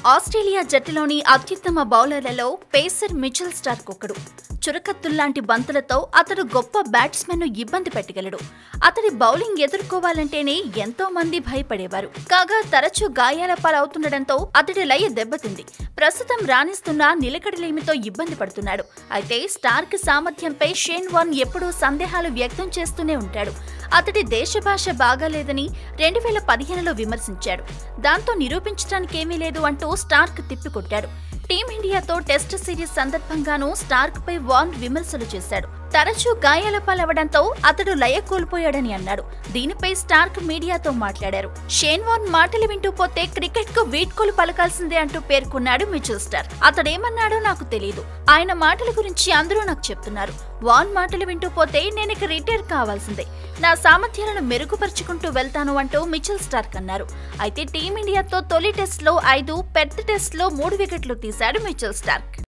Australia జట్టులోని అత్యుత్తమ బౌలర్లలో pacer Mitchell Starc ఒకడు చురకత్తుల్లాంటి బంతులతో అతడు గొప్ప బ్యాట్స్మెన్ను ఇబ్బంది పెట్టగలడు అతడి బౌలింగ్ ఎదుర్కోవాలంటేనే ఎంతో మంది భయపడేవారు కాగా తరచూ గాయాల పాలవుతుండటంతో అతడి లయ దెబ్బతింది ప్రస్తుతం రాణిస్తున్న నిలకడలేమితో ఇబ్బంది పడుతున్నాడు అయితే స్టార్క్ సామర్థ్యంపై షేన్ వాన్ ఎప్పుడూ సందేహాలు వ్యక్తం చేస్తూనే ఉంటాడు అతడి దేశ భాష బాగాలేదని రెండు వేల పదిహేనులో విమర్శించాడు దాంతో నిరూపించడానికేమీ లేదు అంటూ స్టార్క్ తిప్పికొట్టాడు టీమిండియాతో టెస్ట్ సిరీస్ సందర్భంగానూ స్టార్క్ పై వాన్ విమర్శలు చేశాడు తరచూ గాయాల పాలవడంతో అతడు లయ కోల్పోయాడని అన్నాడు దీనిపై స్టార్క్ మీడియాతో మాట్లాడారు షేన్ వాన్ మాటలు వింటూ పోతే క్రికెట్ కు వీడ్కోలు పలకాల్సిందే అంటూ పేర్కొన్నాడు మిచెల్ స్టార్ అతడేమన్నాడో నాకు తెలియదు ఆయన మాటల గురించి అందరూ నాకు చెప్తున్నారు వాన్ మాటలు వింటూ పోతే నేను ఇక రిటైర్ కావాల్సిందే నా సామర్థ్యాలను మెరుగుపరుచుకుంటూ వెళ్తాను అంటూ మిచెల్ స్టార్క్ అన్నారు అయితే టీమిండియాతో తొలి టెస్ట్ లో ఐదు పెద్ద టెస్ట్ లో మూడు వికెట్లు తీశాడు మిచెల్ స్టార్క్